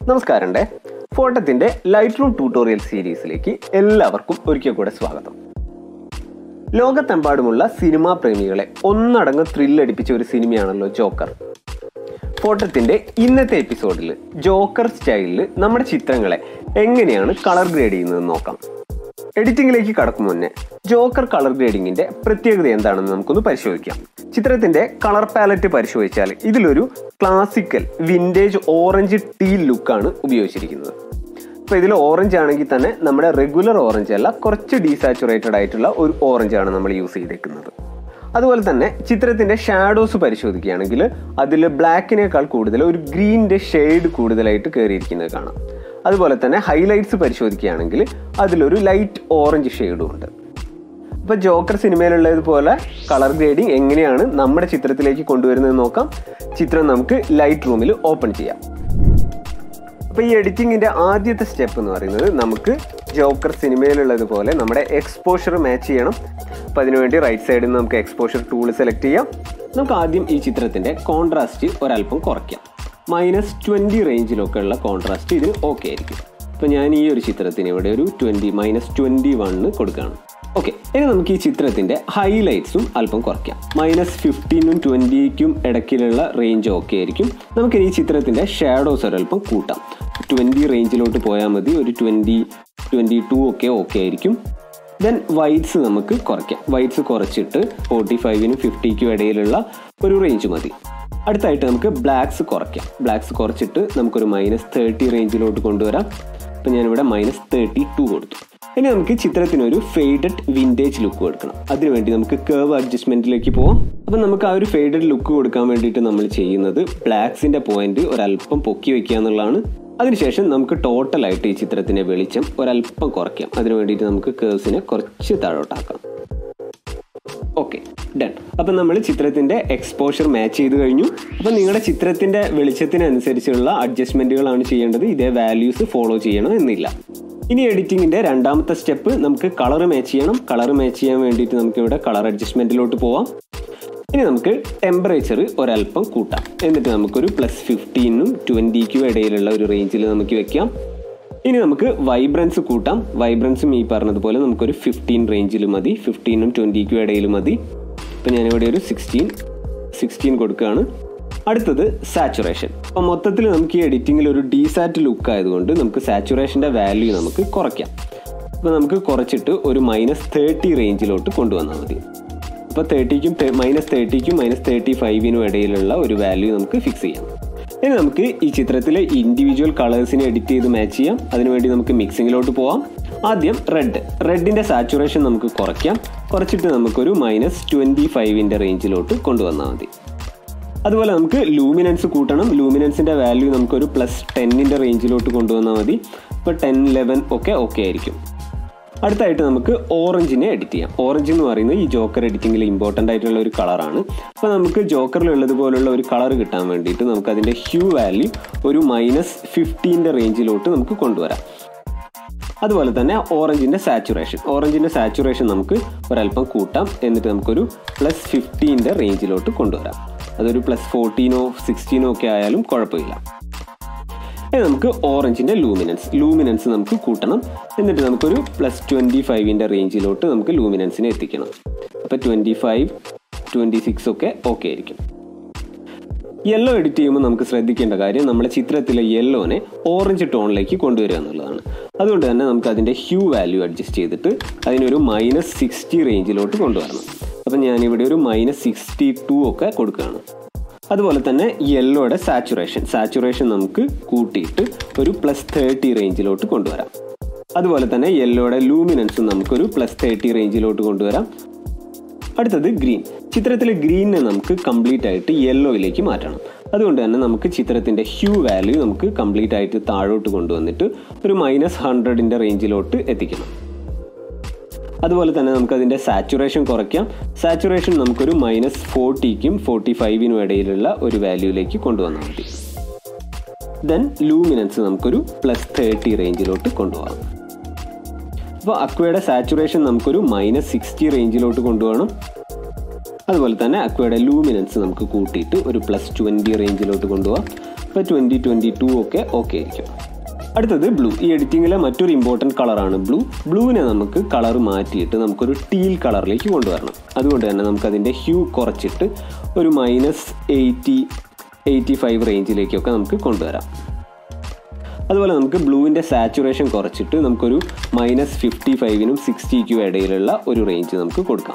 നമസ്കാരണ്ടേ ഫോട്ടത്തിന്റെ Lightroom tutorial സീരീസിലേക്ക് എല്ലാവർക്കും ഒരിക്കൽ കൂടെ സ്വാഗതം ലോകത്തെമ്പാടുമുള്ള സിനിമാ പ്രേമികളെ ഒന്നടങ്കം ത്രില്ലടിപ്പിച്ച ഒരു സിനിമയാണല്ലോ ജോക്കർ ഫോട്ടത്തിന്റെ ഇന്നത്തെ എപ്പിസോഡിൽ ജോക്കർ സ്റ്റൈലിൽ നമ്മുടെ ചിത്രങ്ങളെ എങ്ങനെയാണ് കളർ ഗ്രേഡ് ചെയ്യുന്നത് നോക്കാം എഡിറ്റിംഗിലേക്ക് കടക്കും മുന്നേ ജോക്കർ കളർ ഗ്രേഡിങ്ങിന്റെ പ്രത്യേകത എന്താണെന്ന് നമുക്കൊന്ന് പരിശോധിക്കാം ചിത്രത്തിന്റെ കളർ പാലറ്റ് പരിശോധിച്ചാൽ ഇതിലൊരു ക്ലാസിക്കൽ വിൻറ്റേജ് ഓറഞ്ച് ടീ ലുക്കാണ് ഉപയോഗിച്ചിരിക്കുന്നത് അപ്പോൾ ഇതിൽ ഓറഞ്ച് ആണെങ്കിൽ തന്നെ നമ്മുടെ റെഗുലർ ഓറഞ്ച് അല്ല കുറച്ച് ഡീസാച്ചുറേറ്റഡ് ആയിട്ടുള്ള ഒരു ഓറഞ്ച് ആണ് നമ്മൾ യൂസ് ചെയ്തേക്കുന്നത് അതുപോലെ തന്നെ ചിത്രത്തിന്റെ ഷാഡോസ് പരിശോധിക്കുകയാണെങ്കിൽ അതിൽ ബ്ലാക്കിനേക്കാൾ കൂടുതൽ ഒരു ഗ്രീനിന്റെ ഷെയ്ഡ് കൂടുതലായിട്ട് കയറിയിരിക്കുന്നത് കാണാം അതുപോലെ തന്നെ ഹൈലൈറ്റ്സ് പരിശോധിക്കുകയാണെങ്കിൽ അതിലൊരു ലൈറ്റ് ഓറഞ്ച് ഷെയ്ഡും ഉണ്ട് അപ്പോൾ ജോക്കർ സിനിമയിലുള്ളതുപോലെ കളർ ഗ്രേഡിംഗ് എങ്ങനെയാണ് നമ്മുടെ ചിത്രത്തിലേക്ക് കൊണ്ടുവരുന്നത് നോക്കാം ചിത്രം നമുക്ക് ലൈറ്റ് റൂമിൽ ഓപ്പൺ ചെയ്യാം അപ്പോൾ ഈ എഡിറ്റിങ്ങിൻ്റെ ആദ്യത്തെ സ്റ്റെപ്പ് എന്ന് പറയുന്നത് നമുക്ക് ജോക്കർ സിനിമയിലുള്ളതുപോലെ നമ്മുടെ എക്സ്പോഷർ മാച്ച് ചെയ്യണം അപ്പോൾ അതിനുവേണ്ടി റൈറ്റ് സൈഡിൽ നിന്ന് നമുക്ക് എക്സ്പോഷർ ടൂൾ സെലക്ട് ചെയ്യാം നമുക്ക് ആദ്യം ഈ ചിത്രത്തിൻ്റെ കോൺട്രാസ്റ്റ് ഒരല്പം കുറയ്ക്കാം മൈനസ് ട്വൻറ്റി റേഞ്ചിലൊക്കെ ഉള്ള കോൺട്രാസ്റ്റ് ഇതിന് ഓക്കെ ആയിരിക്കും അപ്പോൾ ഞാൻ ഈ ഒരു ചിത്രത്തിന് ഇവിടെ ഒരു ട്വൻറ്റി മൈനസ് ട്വൻറ്റി വണ്ണ് കൊടുക്കുകയാണ് ഓക്കെ ഇനി നമുക്ക് ഈ ചിത്രത്തിന്റെ ഹൈലൈറ്റ്സും അല്പം കുറയ്ക്കാം മൈനസ് ഫിഫ്റ്റീനും ട്വൻറ്റിക്കും ഇടയ്ക്കിലുള്ള റേഞ്ച് ഓക്കെ ആയിരിക്കും നമുക്ക് ഈ ചിത്രത്തിന്റെ ഷാഡോസ് ഒരല്പം കൂട്ടാം ട്വൻറ്റി റേഞ്ചിലോട്ട് പോയാൽ മതി ഒരു ട്വൻറ്റി ട്വൻറ്റി ടു ഒക്കെ ഓക്കെ ആയിരിക്കും ദെൻ വൈറ്റ്സ് നമുക്ക് കുറയ്ക്കാം വൈറ്റ്സ് കുറച്ചിട്ട് ഫോർട്ടി ഫൈവിനും ഫിഫ്റ്റിക്കും ഇടയിലുള്ള ഒരു റേഞ്ച് മതി അടുത്തായിട്ട് നമുക്ക് ബ്ലാക്സ് കുറയ്ക്കാം ബ്ലാക്സ് കുറച്ചിട്ട് നമുക്കൊരു മൈനസ് തേർട്ടി റേഞ്ചിലോട്ട് കൊണ്ടുവരാം അപ്പം ഞാനിവിടെ മൈനസ് തേർട്ടി ടു കൊടുത്തു ഇനി നമുക്ക് ചിത്രത്തിനൊരു ഫെയ്ഡഡ് വിൻറ്റേജ് ലുക്ക് കൊടുക്കണം അതിനുവേണ്ടി നമുക്ക് കേവ് അഡ്ജസ്റ്റ്മെന്റിലേക്ക് പോവാം അപ്പം നമുക്ക് ആ ഒരു ഫെയ്ഡഡ് ലുക്ക് കൊടുക്കാൻ വേണ്ടിയിട്ട് നമ്മൾ ചെയ്യുന്നത് ബ്ലാക്സിന്റെ പോയിന്റ് ഒരല്പം പൊക്കി വെക്കുക എന്നുള്ളതാണ് അതിനുശേഷം നമുക്ക് ടോട്ടലായിട്ട് ഈ ചിത്രത്തിന്റെ വെളിച്ചം ഒരല്പം കുറയ്ക്കാം അതിനു വേണ്ടിയിട്ട് നമുക്ക് കേവ്സിനെ കുറച്ച് താഴോട്ടാക്കാം ഓക്കെ ഡൺ അപ്പം നമ്മൾ ചിത്രത്തിന്റെ എക്സ്പോഷർ മാച്ച് ചെയ്ത് കഴിഞ്ഞു അപ്പം നിങ്ങളുടെ ചിത്രത്തിന്റെ വെളിച്ചത്തിനനുസരിച്ചുള്ള അഡ്ജസ്റ്റ്മെന്റുകളാണ് ചെയ്യേണ്ടത് ഇതേ വാല്യൂസ് ഫോളോ ചെയ്യണം എന്നില്ല ഇനി എഡിറ്റിംഗിന്റെ രണ്ടാമത്തെ സ്റ്റെപ്പ് നമുക്ക് കളർ മാച്ച് ചെയ്യണം കളർ മാച്ച് ചെയ്യാൻ വേണ്ടിയിട്ട് നമുക്ക് ഇവിടെ കളർ അഡ്ജസ്റ്റ്മെന്റിലോട്ട് പോവാം ഇനി നമുക്ക് ടെമ്പറേച്ചർ ഒരല്പം കൂട്ടാം എന്നിട്ട് നമുക്കൊരു പ്ലസ് ഫിഫ്റ്റീനും ട്വൻറ്റിക്കും ഇടയിലുള്ള ഒരു റേഞ്ചിൽ നമുക്ക് വെക്കാം ഇനി നമുക്ക് വൈബ്രൻസ് കൂട്ടാം വൈബ്രൻസും ഈ പറഞ്ഞതുപോലെ നമുക്കൊരു ഫിഫ്റ്റീൻ റേഞ്ചിൽ മതി ഫിഫ്റ്റീനും ട്വൻറ്റിക്കും ഇടയിൽ മതി ഇപ്പം ഞാനിവിടെ ഒരു സിക്സ്റ്റീൻ സിക്സ്റ്റീൻ കൊടുക്കുകയാണ് അടുത്തത് സാച്ചുറേഷൻ അപ്പം മൊത്തത്തിൽ നമുക്ക് ഈ എഡിറ്റിങ്ങിൽ ഒരു ഡീസാറ്റ് ലുക്ക് ആയതുകൊണ്ട് നമുക്ക് സാച്ചുറേഷൻ്റെ വാല്യൂ നമുക്ക് കുറയ്ക്കാം അപ്പോൾ നമുക്ക് കുറച്ചിട്ട് ഒരു മൈനസ് തേർട്ടി റേഞ്ചിലോട്ട് കൊണ്ടുവന്നാൽ മതി അപ്പോൾ തേർട്ടിക്കും മൈനസ് തേർട്ടിക്കും മൈനസ് തേർട്ടി ഫൈവിനും ഇടയിലുള്ള ഒരു വാല്യൂ നമുക്ക് ഫിക്സ് ചെയ്യാം ഇനി നമുക്ക് ഈ ചിത്രത്തിലെ ഇൻഡിവിജ്വൽ കളേഴ്സിനെ എഡിറ്റ് ചെയ്ത് മാച്ച് ചെയ്യാം അതിനുവേണ്ടി നമുക്ക് മിക്സിങ്ങിലോട്ട് പോവാം ആദ്യം റെഡ് റെഡിന്റെ സാച്ചുറേഷൻ നമുക്ക് കുറയ്ക്കാം കുറച്ചിട്ട് നമുക്കൊരു മൈനസ് ട്വൻറ്റി ഫൈവിൻ്റെ റേഞ്ചിലോട്ട് കൊണ്ടുവന്നാൽ മതി അതുപോലെ നമുക്ക് ലൂമിനൻസ് കൂട്ടണം ലൂമിനൻസിന്റെ വാല്യൂ നമുക്കൊരു പ്ലസ് ടെന്നിൻ്റെ റേഞ്ചിലോട്ട് കൊണ്ടുവന്നാൽ മതി ഇപ്പോൾ ടെൻ ലെവൻ ഒക്കെ ഓക്കെ ആയിരിക്കും അടുത്തായിട്ട് നമുക്ക് ഓറഞ്ചിനെ എഡിറ്റ് ചെയ്യാം ഓറഞ്ച് എന്ന് പറയുന്നത് ഈ ജോക്കർ എഡിറ്റിംഗിൽ ഇമ്പോർട്ടൻ്റ് ആയിട്ടുള്ള ഒരു കളറാണ് അപ്പോൾ നമുക്ക് ജോക്കറിലുള്ളത് പോലുള്ള ഒരു കളർ കിട്ടാൻ വേണ്ടിയിട്ട് നമുക്ക് അതിൻ്റെ ഹ്യൂ വാല്യൂ ഒരു മൈനസ് ഫിഫ്റ്റീൻ്റെ റേഞ്ചിലോട്ട് നമുക്ക് കൊണ്ടുവരാം അതുപോലെ തന്നെ ഓറഞ്ചിൻ്റെ സാച്ചുറേഷൻ ഓറഞ്ചിൻ്റെ സാച്ചുറേഷൻ നമുക്ക് ഒരല്പം കൂട്ടാം എന്നിട്ട് നമുക്കൊരു പ്ലസ് ഫിഫ്റ്റീൻ്റെ റേഞ്ചിലോട്ട് കൊണ്ടുവരാം അതൊരു പ്ലസ് ഫോർട്ടീനോ സിക്സ്റ്റീനോ ഒക്കെ ആയാലും കുഴപ്പമില്ല ഇനി നമുക്ക് ഓറഞ്ചിൻ്റെ ലൂമിനൻസ് ലൂമിനൻസ് നമുക്ക് കൂട്ടണം എന്നിട്ട് നമുക്കൊരു പ്ലസ് ട്വൻറ്റി ഫൈവിൻ്റെ റേഞ്ചിലോട്ട് നമുക്ക് ലൂമിനൻസിനെ എത്തിക്കണം അപ്പോൾ ട്വൻറ്റി ഫൈവ് ട്വൻറ്റി സിക്സ് ഒക്കെ ഓക്കെ ആയിരിക്കും യെല്ലോ എഡിറ്റ് ചെയ്യുമ്പോൾ നമുക്ക് ശ്രദ്ധിക്കേണ്ട കാര്യം നമ്മുടെ ചിത്രത്തിലെ യെല്ലോനെ ഓറഞ്ച് ടോണിലേക്ക് കൊണ്ടുവരിക എന്നുള്ളതാണ് അതുകൊണ്ട് തന്നെ നമുക്ക് അതിൻ്റെ ഹ്യൂ വാല്യൂ അഡ്ജസ്റ്റ് ചെയ്തിട്ട് അതിനൊരു മൈനസ് സിക്സ്റ്റി റേഞ്ചിലോട്ട് കൊണ്ടുവരണം അപ്പം ഞാനിവിടെ ഒരു മൈനസ് സിക്സ്റ്റി ടു ഒക്കെ കൊടുക്കുകയാണ് അതുപോലെ തന്നെ യെല്ലോയുടെ സാച്ചുറേഷൻ സാച്ചുറേഷൻ നമുക്ക് കൂട്ടിയിട്ട് ഒരു പ്ലസ് തേർട്ടി റേഞ്ചിലോട്ട് കൊണ്ടുവരാം അതുപോലെ തന്നെ യെല്ലോയുടെ ലൂമിനൻസും നമുക്കൊരു പ്ലസ് തേർട്ടി റേഞ്ചിലോട്ട് കൊണ്ടുവരാം അടുത്തത് ഗ്രീൻ ചിത്രത്തിലെ ഗ്രീനിനെ നമുക്ക് കംപ്ലീറ്റ് ആയിട്ട് യെല്ലോയിലേക്ക് മാറ്റണം അതുകൊണ്ട് തന്നെ നമുക്ക് ചിത്രത്തിന്റെ ഹ്യൂ വാല്യൂ നമുക്ക് കംപ്ലീറ്റ് ആയിട്ട് താഴോട്ട് കൊണ്ടുവന്നിട്ട് ഒരു മൈനസ് ഹൺഡ്രഡിന്റെ റേഞ്ചിലോട്ട് എത്തിക്കണം അതുപോലെ തന്നെ നമുക്ക് അതിൻ്റെ സാച്ചുറേഷൻ കുറയ്ക്കാം സാച്ചുറേഷൻ നമുക്കൊരു മൈനസ് ഫോർട്ടിക്കും ഫോർട്ടി ഫൈവിനും ഇടയിലുള്ള ഒരു വാല്യൂയിലേക്ക് കൊണ്ടുവന്നാൽ മതി ദെൻ ലൂമിനൻസ് നമുക്കൊരു പ്ലസ് തേർട്ടി റേഞ്ചിലോട്ട് കൊണ്ടുപോകാം അപ്പോൾ അക്വയുടെ സാച്ചുറേഷൻ നമുക്കൊരു മൈനസ് സിക്സ്റ്റി റേഞ്ചിലോട്ട് കൊണ്ടുപോകണം അതുപോലെ തന്നെ അക്വയുടെ ലൂമിനൻസ് നമുക്ക് കൂട്ടിയിട്ട് ഒരു പ്ലസ് ട്വൻറ്റി റേഞ്ചിലോട്ട് കൊണ്ടുപോകാം ഇപ്പോൾ ട്വൻറ്റി ട്വൻറ്റി ടു ഒക്കെ ഓക്കെ ആയിരിക്കും അടുത്തത് ബ്ലൂ ഈ എഡിറ്റിങ്ങിലെ മറ്റൊരു ഇമ്പോർട്ടൻറ്റ് കളറാണ് ബ്ലൂ ബ്ലൂവിനെ നമുക്ക് കളർ മാറ്റിയിട്ട് നമുക്കൊരു ടീൽ കളറിലേക്ക് കൊണ്ടുവരണം അതുകൊണ്ട് തന്നെ നമുക്കതിൻ്റെ ഹ്യൂ കുറച്ചിട്ട് ഒരു മൈനസ് എയ്റ്റി എയ്റ്റി ഫൈവ് റേഞ്ചിലേക്കൊക്കെ നമുക്ക് കൊണ്ടുവരാം അതുപോലെ നമുക്ക് ബ്ലൂവിൻ്റെ സാച്ചുറേഷൻ കുറച്ചിട്ട് നമുക്കൊരു മൈനസ് ഫിഫ്റ്റി ഫൈവിനും സിക്സ്റ്റിക്കും ഇടയിലുള്ള ഒരു റേഞ്ച് നമുക്ക് കൊടുക്കാം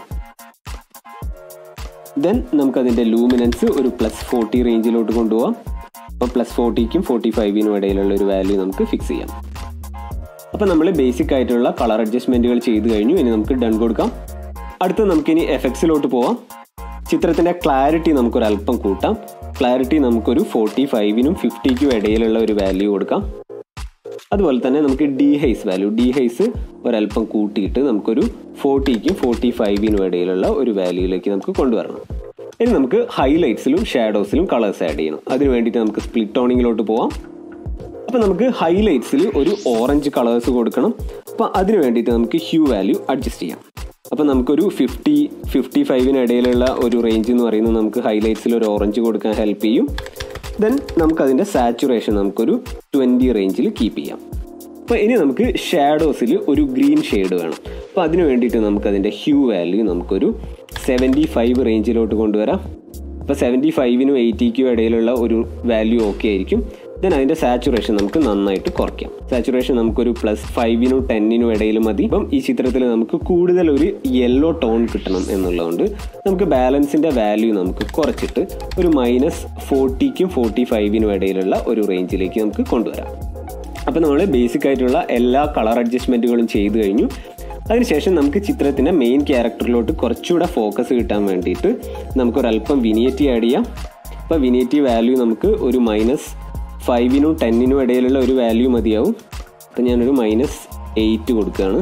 ദെൻ നമുക്കതിൻ്റെ ലൂമിനൻസ് ഒരു പ്ലസ് ഫോർട്ടി റേഞ്ചിലോട്ട് കൊണ്ടുപോകാം അപ്പോൾ പ്ലസ് ഫോർട്ടിക്കും ഫോർട്ടി ഫൈവിനും ഇടയിലുള്ള ഒരു വാല്യൂ നമുക്ക് ഫിക്സ് ചെയ്യാം അപ്പോൾ നമ്മൾ ബേസിക് ആയിട്ടുള്ള കളർ അഡ്ജസ്റ്റ്മെൻറ്റുകൾ ചെയ്ത് കഴിഞ്ഞു ഇനി നമുക്ക് ഡൺ കൊടുക്കാം അടുത്ത് നമുക്കിനി എഫക്ട്സിലോട്ട് പോവാം ചിത്രത്തിൻ്റെ ക്ലാരിറ്റി നമുക്കൊരല്പം കൂട്ടാം ക്ലാരിറ്റി നമുക്കൊരു ഫോർട്ടി ഫൈവിനും ഫിഫ്റ്റിക്കും ഇടയിലുള്ള ഒരു വാല്യൂ കൊടുക്കാം അതുപോലെ തന്നെ നമുക്ക് dehaze value dehaze ഒരല്പം കൂട്ടിയിട്ട് നമുക്കൊരു ഫോർട്ടിക്കും ഫോർട്ടി ഫൈവിനും ഇടയിലുള്ള ഒരു വാല്യൂയിലേക്ക് നമുക്ക് കൊണ്ടുവരണം ഇനി നമുക്ക് ഹൈലൈറ്റ്സിലും ഷാഡോസിലും കളേഴ്സ് ആഡ് ചെയ്യണം അതിന് വേണ്ടിയിട്ട് നമുക്ക് സ്പ്ലിറ്റ് ടോണിങ്ങിലോട്ട് പോവാം അപ്പോൾ നമുക്ക് ഹൈലൈറ്റ്സിൽ ഒരു ഓറഞ്ച് കളേഴ്സ് കൊടുക്കണം അപ്പോൾ അതിന് വേണ്ടിയിട്ട് നമുക്ക് ഹ്യൂ വാല്യൂ അഡ്ജസ്റ്റ് ചെയ്യാം അപ്പോൾ നമുക്കൊരു ഫിഫ്റ്റി ഫിഫ്റ്റി ഫൈവിന് ഇടയിലുള്ള ഒരു റേഞ്ച് എന്ന് പറയുന്നത് നമുക്ക് ഹൈലൈറ്റ്സിൽ ഒരു ഓറഞ്ച് കൊടുക്കാൻ ഹെൽപ്പ് ചെയ്യും ദെൻ നമുക്കതിൻ്റെ സാച്ചുറേഷൻ നമുക്കൊരു ട്വൻറ്റി റേഞ്ചിൽ കീപ്പ് ചെയ്യാം അപ്പോൾ ഇനി നമുക്ക് ഷാഡോസിൽ ഒരു ഗ്രീൻ ഷെയ്ഡ് വേണം അപ്പോൾ അതിന് വേണ്ടിയിട്ട് നമുക്കതിൻ്റെ ഹ്യൂ വാല്യൂ നമുക്കൊരു സെവൻറ്റി ഫൈവ് റേഞ്ചിലോട്ട് കൊണ്ടുവരാം അപ്പോൾ സെവൻറ്റി ഫൈവിനും എയ്റ്റിക്കും ഇടയിലുള്ള ഒരു വാല്യൂ ഓക്കെ ആയിരിക്കും ദെൻ അതിൻ്റെ സാച്ചുറേഷൻ നമുക്ക് നന്നായിട്ട് കുറയ്ക്കാം സാച്ചുറേഷൻ നമുക്കൊരു പ്ലസ് ഫൈവിനും ടെന്നിനും ഇടയിൽ മതി ഇപ്പം ഈ ചിത്രത്തിൽ നമുക്ക് കൂടുതൽ ഒരു യെല്ലോ ടോൺ കിട്ടണം എന്നുള്ളതുകൊണ്ട് നമുക്ക് ബാലൻസിൻ്റെ വാല്യൂ നമുക്ക് കുറച്ചിട്ട് ഒരു മൈനസ് ഫോർട്ടിക്കും ഫോർട്ടി ഫൈവിനും ഇടയിലുള്ള ഒരു റേഞ്ചിലേക്ക് നമുക്ക് കൊണ്ടുവരാം അപ്പോൾ നമ്മൾ ബേസിക് ആയിട്ടുള്ള എല്ലാ കളർ അഡ്ജസ്റ്റ്മെൻറ്റുകളും ചെയ്തു കഴിഞ്ഞു അതിനുശേഷം നമുക്ക് ചിത്രത്തിൻ്റെ മെയിൻ ക്യാരക്ടറിലോട്ട് കുറച്ചുകൂടെ ഫോക്കസ് കിട്ടാൻ വേണ്ടിയിട്ട് നമുക്കൊരല്പം വിനിയറ്റി ആഡ് ചെയ്യാം അപ്പോൾ വിനിയറ്റി വാല്യൂ നമുക്ക് ഒരു മൈനസ് ഫൈവിനും ടെന്നിനും ഇടയിലുള്ള ഒരു വാല്യൂ മതിയാവും അപ്പോൾ ഞാനൊരു മൈനസ് എയ്റ്റ് കൊടുക്കുകയാണ്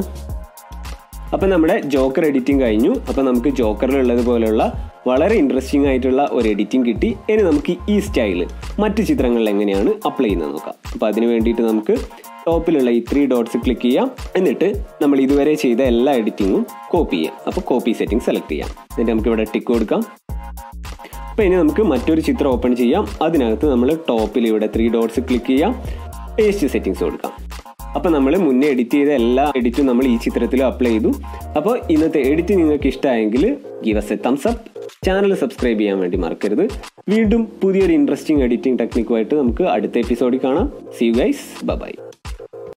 അപ്പം നമ്മുടെ ജോക്കർ എഡിറ്റിംഗ് കഴിഞ്ഞു അപ്പം നമുക്ക് ജോക്കറിലുള്ളത് പോലെയുള്ള വളരെ ഇൻട്രസ്റ്റിംഗ് ആയിട്ടുള്ള ഒരു എഡിറ്റിംഗ് കിട്ടി ഇനി നമുക്ക് ഈ സ്റ്റൈല് മറ്റ് ചിത്രങ്ങളിൽ എങ്ങനെയാണ് അപ്ലൈ ചെയ്യുന്നത് നോക്കാം അപ്പോൾ അതിന് വേണ്ടിയിട്ട് നമുക്ക് ടോപ്പിലുള്ള ഈ ത്രീ ഡോട്ട്സ് ക്ലിക്ക് ചെയ്യാം എന്നിട്ട് നമ്മൾ ഇതുവരെ ചെയ്ത എല്ലാ എഡിറ്റിങ്ങും കോപ്പി ചെയ്യാം അപ്പോൾ കോപ്പി സെറ്റിംഗ് സെലക്ട് ചെയ്യാം എന്നിട്ട് നമുക്ക് ഇവിടെ ടിക്ക് കൊടുക്കാം അപ്പോൾ ഇനി നമുക്ക് മറ്റൊരു ചിത്രം ഓപ്പൺ ചെയ്യാം അതിനകത്ത് നമ്മൾ ടോപ്പിൽ ഇവിടെ ത്രീ ഡോട്ട്സ് ക്ലിക്ക് ചെയ്യാം പേസ്റ്റ് സെറ്റിംഗ്സ് കൊടുക്കാം അപ്പോൾ നമ്മൾ മുന്നേ എഡിറ്റ് ചെയ്ത എല്ലാ എഡിറ്റും നമ്മൾ ഈ ചിത്രത്തിൽ അപ്ലൈ ചെയ്തു അപ്പോൾ ഇന്നത്തെ എഡിറ്റ് നിങ്ങൾക്ക് ഇഷ്ടമായെങ്കിൽ give us a thumbs up channel subscribe ചെയ്യാൻ വേണ്ടി മറക്കരുത് വീണ്ടും പുതിയൊരു ഇൻട്രസ്റ്റിംഗ് എഡിറ്റിംഗ് ടെക്നിക്കുമായിട്ട് നമുക്ക് അടുത്ത എപ്പിസോഡിൽ കാണാം സി യു ഗൈസ് ബൈ